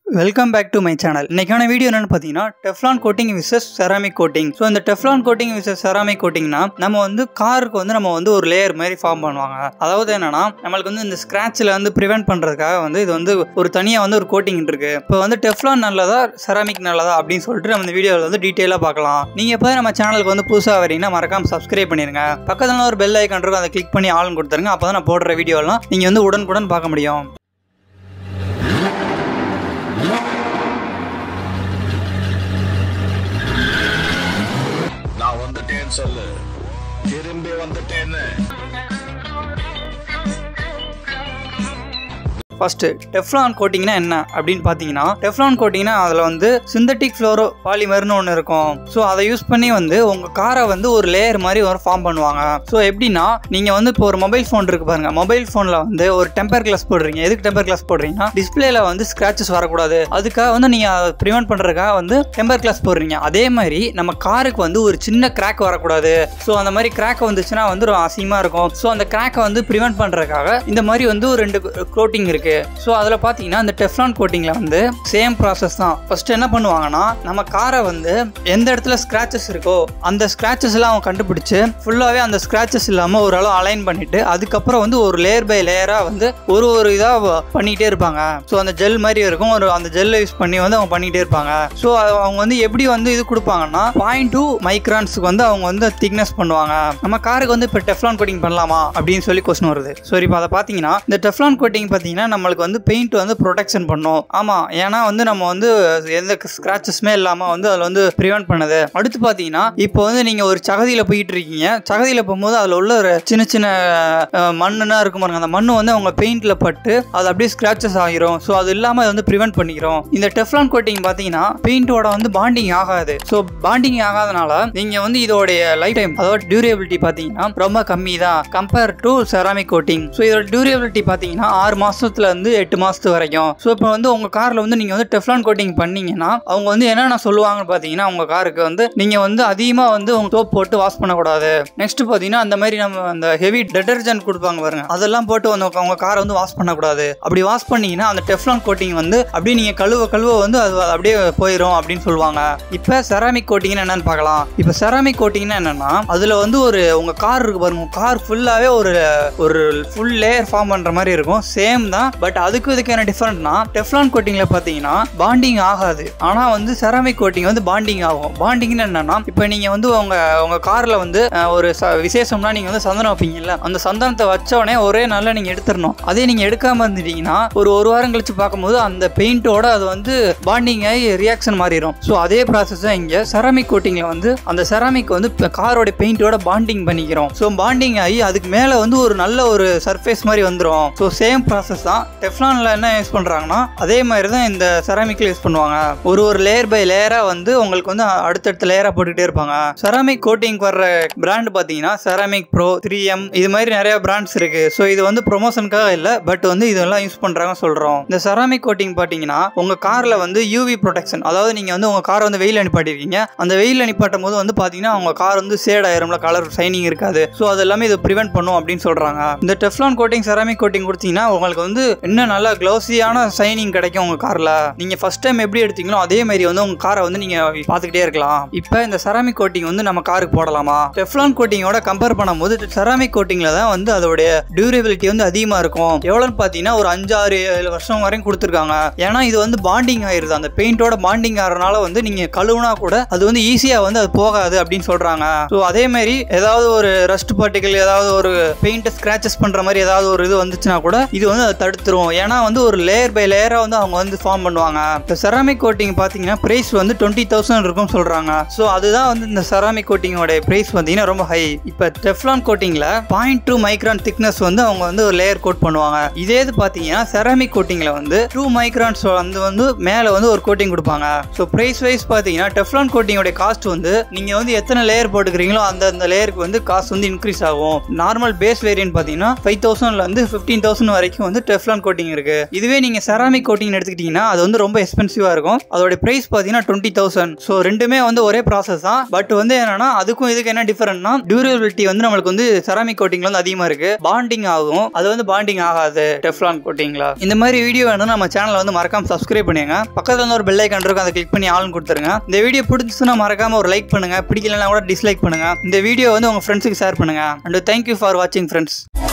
welcome back to my channel இன்னைக்கான video என்னன்னு பார்த்தீங்கன்னா Teflon coating versus ceramic coating so இந்த டெஃப்லான் கோட்டிங் விசஸ் செராமிக் கோட்டிங்னா நம்ம வந்து காருக்கு வந்து நம்ம வந்து ஒரு லேயர் மாதிரி ஃபார்ம் பண்ணுவாங்க அதாவது என்னன்னா நம்மளுக்கு வந்து இந்த ஸ்க்ராட்சில் வந்து ப்ரிவென்ட் பண்ணுறதுக்காக வந்து இது வந்து ஒரு தனியாக வந்து ஒரு கோட்டிங் இருக்கு இப்போ வந்து டெஃப்லான் நல்லதா செராமிக் நல்லதா அப்படின்னு சொல்லிட்டு நம்ம இந்த வீடியோவில் வந்து டீட்டெயிலாக பார்க்கலாம் நீங்கள் எப்போ நம்ம சேனலுக்கு வந்து புதுசாக வரீங்கன்னா மறக்காம சப்ஸ்கிரைப் பண்ணிருங்க பக்கத்தில் ஒரு பெல் ஐக்கான் இருக்கும் அதை கிளிக் பண்ணி ஆளுன்னு கொடுத்துருங்க அப்போ தான் நான் போடுற வீடியோலாம் நீங்கள் வந்து உடனுக்குடன் பார்க்க முடியும் நான் வந்துட்டேன்னு சொல்லு திரும்பி வந்துட்டேன்னு ஃபர்ஸ்ட் டெஃப்லான் கோட்டிங்னா என்ன அப்படின்னு பார்த்தீங்கன்னா டெஃப்லான் கோட்டிங்னா அதில் வந்து சிந்தட்டிக் ஃப்ளோரோ பாலிமர்னு ஒன்று இருக்கும் ஸோ அதை யூஸ் பண்ணி வந்து உங்கள் காரை வந்து ஒரு லேயர் மாதிரி ஒரு ஃபார்ம் பண்ணுவாங்க ஸோ எப்படின்னா நீங்கள் வந்து இப்போ ஒரு மொபைல் ஃபோன் இருக்கு பாருங்க மொபைல் ஃபோனில் வந்து ஒரு டெம்பர் கிளாஸ் போடுறீங்க எதுக்கு டெம்பர் கிளாஸ் போடுறீங்கன்னா டிஸ்பிளேல வந்து ஸ்க்ராச்சஸ் வரக்கூடாது அதுக்காக வந்து நீங்கள் அதை ப்ரிவென்ட் பண்ணுறதுக்காக வந்து டெம்பர் கிளாஸ் போடுறீங்க அதே மாதிரி நம்ம காருக்கு வந்து ஒரு சின்ன கிராக் வரக்கூடாது ஸோ அந்த மாதிரி கிராக் வந்துச்சுன்னா வந்து ரொம்ப அசிங்கமாக இருக்கும் ஸோ அந்த கிராக்கை வந்து ப்ரிவென்ட் பண்ணுறதுக்காக இந்த மாதிரி வந்து ஒரு ரெண்டு கோட்டிங் இருக்கு ஸோ அதில் பார்த்தீங்கன்னா இந்த டெஃப்லான் கோட்டிங்கில் வந்து சேம் ப்ராசஸ் தான் ஃபர்ஸ்ட் என்ன பண்ணுவாங்கன்னா நம்ம காரை வந்து எந்த இடத்துல ஸ்க்ராச்சஸ் இருக்கோ அந்த ஸ்க்ராச்சஸ் எல்லாம் அவங்க கண்டுபிடிச்சு ஃபுல்லாகவே அந்த ஸ்க்ராச்சஸ் இல்லாமல் ஓரளவு அலைன் பண்ணிட்டு அதுக்கப்புறம் வந்து ஒரு லேயர் பை லேயராக வந்து ஒரு ஒரு இதாக பண்ணிகிட்டே இருப்பாங்க ஸோ அந்த ஜெல் மாதிரி இருக்கும் ஒரு அந்த ஜெல்லை யூஸ் பண்ணி வந்து அவங்க பண்ணிகிட்டே இருப்பாங்க ஸோ அவங்க வந்து எப்படி வந்து இது கொடுப்பாங்கன்னா பாயிண்ட் டூ மைக்ரான்ஸுக்கு வந்து அவங்க வந்து திக்னஸ் பண்ணுவாங்க நம்ம காருக்கு வந்து இப்போ டெஃப்லான் கோட்டிங் பண்ணலாமா அப்படின்னு சொல்லி கொஸ்டின் வருது ஸோ இப்போ அதை பார்த்தீங்கன்னா இந்த டெஃப்லான் கோட்டிங் பார்த்தீங்கன்னா நம்மளுக்கு வந்து பெயிண்ட் வந்து ப்ரொடெக்ஷன் பண்ணும் ஆமாம் ஏன்னா வந்து நம்ம வந்து எந்த ஸ்க்ராச்சஸுமே இல்லாமல் வந்து அதில் வந்து ப்ரிவென்ட் பண்ணுது அடுத்து பார்த்தீங்கன்னா இப்போ வந்து நீங்கள் ஒரு சகதியில் போயிட்டு இருக்கீங்க சகதியில் போகும்போது அதில் உள்ள ஒரு சின்ன சின்ன அஹ், மண்ணுனா இருக்கும் பாருங்க அந்த மண்ணு வந்து அவங்க பெயிண்டில் பட்டு அது அப்படியே ஸ்க்ராச்சஸ் ஆகிரும் ஸோ அது இல்லாமல் அதை வந்து ப்ரிவென்ட் பண்ணிக்கிறோம் இந்த டெஃப்லான் கோட்டிங் பார்த்தீங்கன்னா பெயிண்டோட வந்து பாண்டிங் ஆகாது ஸோ பாண்டிங் ஆகாதனால நீங்கள் வந்து இதோடைய லைஃப் டைம் அதாவது டியூரேபிலிட்டி பார்த்தீங்கன்னா ரொம்ப கம்மி தான் compare to ceramic coating so இதோட டியூரேபிலிட்டி பார்த்தீங்கன்னா ஆறு மாசத்துல இருந்து எட்டு மாசத்து வரைக்கும் ஸோ இப்போ வந்து உங்க கார்ல வந்து நீங்க வந்து டெஃப்லான் கோட்டிங் பண்ணீங்கன்னா அவங்க வந்து என்னென்ன சொல்லுவாங்கன்னு பார்த்தீங்கன்னா உங்க காருக்கு வந்து நீங்க வந்து அதிகமாக வந்து உங்க சோப் போட்டு வாஷ் பண்ணக்கூடாது நெக்ஸ்ட் பார்த்தீங்கன்னா அந்த மாதிரி நம்ம அந்த ஹெவி டெட்டர்ஜென்ட் கொடுப்பாங்க பாருங்க அதெல்லாம் போட்டு வந்து உங்க காரை வந்து வாஷ் பண்ணக்கூடாது அப்படி வாஷ் பண்ணீங்கன்னா அந்த டெஃப்லான் கோட்டிங் வந்து அப்படியே நீங்க கழுவ கழுவ வந்து அது அப்படியே போயிடும் அப்படின்னு சொல்லுவாங்க இப்போ செராமிக் கோட்டிங்னு என்னன்னு பார்க்கலாம் இப்போ செராமிக் கோட்டிங்னா என்னன்னா அதுல வந்து ஒரு உங்க கார் இருக்கு பாருங்க கார் ஃபுல்லாவே ஒரு ஒரு ஃபுல் லேயர் ஃபார்ம் பண்ற மாதிரி இருக்கும் சேம் தான் பட் அதுக்கு இதுக்கு என்ன டிஃபரெண்ட்னா டெஃப்லான் கோட்டிங்ல பாத்தீங்கன்னா பாண்டிங் ஆகாது ஆனா வந்து செராமிக் கோட்டிங் வந்து பாண்டிங் ஆகும் பாண்டிங்னு என்னன்னா இப்போ நீங்க வந்து உங்க உங்க கார்ல வந்து அஹ், ஒரு ச- விசேஷம்னா நீங்க வந்து சந்தனம் வைப்பீங்கல்ல அந்த சந்தனத்தை வச்ச உடனே ஒரே நாள்ல நீங்க எடுத்துடணும் அதே நீங்க எடுக்காம இருந்துட்டீங்கன்னா ஒரு ஒரு வாரம் கழிச்சு பார்க்கும்போது அந்த பெயிண்டோட அது வந்து பாண்டிங் ஆகி ரியாக்ஷன் மாறிடும் ஸோ அதே ப்ராசஸ் தான் இங்க செராமிக் கோட்டிங்ல வந்து அந்த செராமிக் வந்து காரோட பெயிண்டோட பாண்டிங் பண்ணிக்கிறோம் ஸோ பாண்டிங் ஆகி அதுக்கு மேல வந்து ஒரு நல்ல ஒரு சர்ஃபேஸ் மாதிரி வந்துடும் ஸோ சேம் ப்ராசஸ் தான் டெஃப்லான்ல என்ன யூஸ் பண்றாங்கன்னா அதே மாதிரி தான் இந்த செராமிக்ல யூஸ் பண்ணுவாங்க ஒரு ஒரு லேயர் பை லேயரா வந்து உங்களுக்கு வந்து அடுத்தடுத்த லேயரா போட்டுக்கிட்டே இருப்பாங்க செராமிக் கோட்டிங் வர்ற பிராண்ட் பாத்தீங்கன்னா செராமிக் ப்ரோ த்ரீ எம் இது மாதிரி நிறைய பிராண்ட்ஸ் இருக்கு ஸோ இது வந்து ப்ரொமோஷனுக்காக இல்லை பட் வந்து இதெல்லாம் யூஸ் பண்றாங்க சொல்றோம் இந்த செராமிக் கோட்டிங் பாத்தீங்கன்னா உங்க கார்ல வந்து யூவி ப்ரொடெக்ஷன் அதாவது நீங்க வந்து உங்க காரை வந்து வெயில் அனுப்பாட்டிருக்கீங்க அந்த வெயில் அனுப்பாட்டும் போது வந்து பாத்தீங்கன்னா உங்க கார் வந்து சேட் ஆயிரும்ல கலர் ஷைனிங் இருக்காது ஸோ அது எல்லாமே இது ப்ரிவென்ட் பண்ணும் அப்படின்னு சொல்றாங்க இந்த டெஃப்லான் கோட்டிங் செராமிக் கோட்டிங் கொடுத்தீங்கன்னா உங்களுக்கு வந்து இன்னும் நல்லா க்ளோஸியான ஷைனிங் கிடைக்கும் உங்க கார்ல நீங்க ஃபர்ஸ்ட் டைம் எப்படி எடுத்தீங்களோ அதே மாதிரி வந்து உங்க காரை வந்து நீங்க பார்த்துக்கிட்டே இருக்கலாம் இப்போ இந்த செராமிக் கோட்டிங் வந்து நம்ம காருக்கு போடலாமா டெஃப்லான் கோட்டிங்கோட கம்பேர் பண்ணும்போது செராமிக் கோட்டிங்ல தான் வந்து அதோடைய டியூரபிலிட்டி வந்து அதிகமா இருக்கும் எவ்வளோன்னு பார்த்தீங்கன்னா ஒரு அஞ்சு ஆறு ஏழு வருஷம் வரையும் கொடுத்துருக்காங்க ஏன்னா இது வந்து பாண்டிங் ஆயிருது அந்த பெயிண்டோட பாண்டிங் ஆகிறனால வந்து நீங்க கழுவுனா கூட அது வந்து ஈஸியா வந்து அது போகாது அப்படின்னு சொல்றாங்க ஸோ அதே மாதிரி ஏதாவது ஒரு ரஸ்ட் பார்ட்டிகல் ஏதாவது ஒரு பெயிண்ட் ஸ்கிராச்சஸ் பண்ற மாதிரி ஏதாவது ஒரு இது வந்துச்சுன்னா கூட இது வந்து அதை தடுத்துரும் ஏன்னா வந்து ஒரு லேயர் பை லேயரா வந்து அவங்க வந்து ஃபார்ம் பண்ணுவாங்க இப்போ செராமிக் கோட்டிங் பார்த்தீங்கன்னா பிரைஸ் வந்து டுவெண்ட்டி தௌசண்ட் இருக்கும் சொல்றாங்க ஸோ அதுதான் வந்து இந்த செராமிக் கோட்டிங்கோட பிரைஸ் பார்த்தீங்கன்னா ரொம்ப ஹை இப்போ டெஃப்லான் கோட்டிங்ல பாயிண்ட் டூ மைக்ரான் திக்னஸ் வந்து அவங்க வந்து ஒரு லேயர் கோட் பண்ணுவாங்க இதே இது பார்த்தீங்கன்னா செராமிக் கோட்டிங்ல வந்து டூ மைக்ரான்ஸ் வந்து வந்து மேலே வந்து ஒரு கோட்டிங் கொடுப்பாங்க ஸோ பிரைஸ் வைஸ் பார்த்தீங்கன்னா டெஃப்லான் கோட்டிங்கோட காஸ்ட் வந்து நீங்க வந்து எத்தனை லேயர் போட்டுக்கிறீங்களோ அந்த அந்த லேயருக்கு வந்து காஸ்ட் வந்து இன்க்ரீஸ் ஆகும் நார்மல் பேஸ் வேரியன்ட் பார்த்தீங்கன்னா ஃபைவ் தௌசண்ட்ல இருந்து ஃபிஃப்டீன் தௌசண்ட் வரைக்கும் வந்து டெஃப்லான் டெஃப்லான் கோட்டிங் இருக்கு இதுவே நீங்க செராமிக் கோட்டிங் எடுத்துக்கிட்டீங்கன்னா அது வந்து ரொம்ப எக்ஸ்பென்சிவா இருக்கும் அதோட பிரைஸ் பார்த்தீங்கன்னா டுவெண்ட்டி தௌசண்ட் ஸோ ரெண்டுமே வந்து ஒரே ப்ராசஸ் தான் பட் வந்து என்னன்னா அதுக்கும் இதுக்கு என்ன டிஃபரெண்ட்னா டியூரபிலிட்டி வந்து நம்மளுக்கு வந்து செராமிக் கோட்டிங்ல வந்து அதிகமா இருக்கு பாண்டிங் ஆகும் அது வந்து பாண்டிங் ஆகாது டெஃப்லான் கோட்டிங்ல இந்த மாதிரி வீடியோ வேணும் நம்ம சேனலை வந்து மறக்காம சப்ஸ்கிரைப் பண்ணுங்க பக்கத்துல வந்து ஒரு பெல் ஐக்கான் இருக்கும் அதை கிளிக் பண்ணி ஆளுன்னு கொடுத்துருங்க இந்த வீடியோ பிடிச்சுன்னா மறக்காம ஒரு லைக் பண்ணுங்க பிடிக்கலனா கூட டிஸ்லைக் பண்ணுங்க இந்த வீடியோ வந்து உங்க ஃப்ரெண்ட்ஸுக்கு ஷேர் பண்ணுங்க அண்ட் தேங்க்யூ ஃபார் வாட்சிங் ஃப்ரெண்ட்ஸ்